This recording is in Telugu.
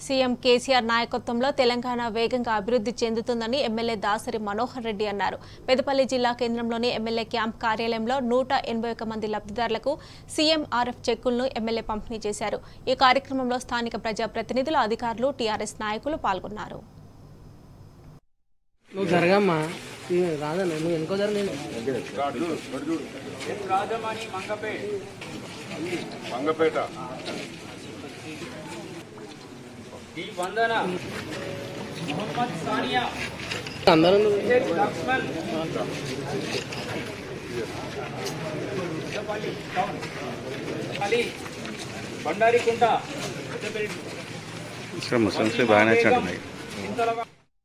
సీఎం కేసీఆర్ నాయకత్వంలో తెలంగాణ వేగంగా అభివృద్ధి చెందుతుందని ఎమ్మెల్యే దాసరి మనోహర్ రెడ్డి అన్నారు పెదపల్లి జిల్లా కేంద్రంలోని ఎమ్మెల్యే క్యాంప్ కార్యాలయంలో నూట ఎనభై ఒక్క మంది లబ్ధిదారులకు సీఎంఆర్ఎఫ్ చెక్కులను ఎమ్మెల్యే పంపిణీ చేశారు ఈ కార్యక్రమంలో స్థానిక ప్రజాప్రతినిధులు అధికారులు టీఆర్ఎస్ నాయకులు పాల్గొన్నారు నువ్వు జరగమ్మా ఇది రాదన్న నువ్వు వెనుకో జరగ నేను మంగపేట డి వందన మొహమ్మద్ సానియా అందరూ నువ్వు షేక్ లక్ష్మణ్ పెద్దపల్లి టౌన్ అలీ బండారికుంట పెద్దపల్లి ఇక్కడ ముస్లిమ్స్ బాగానే వచ్చినట్టున్నాయి ఇంతలో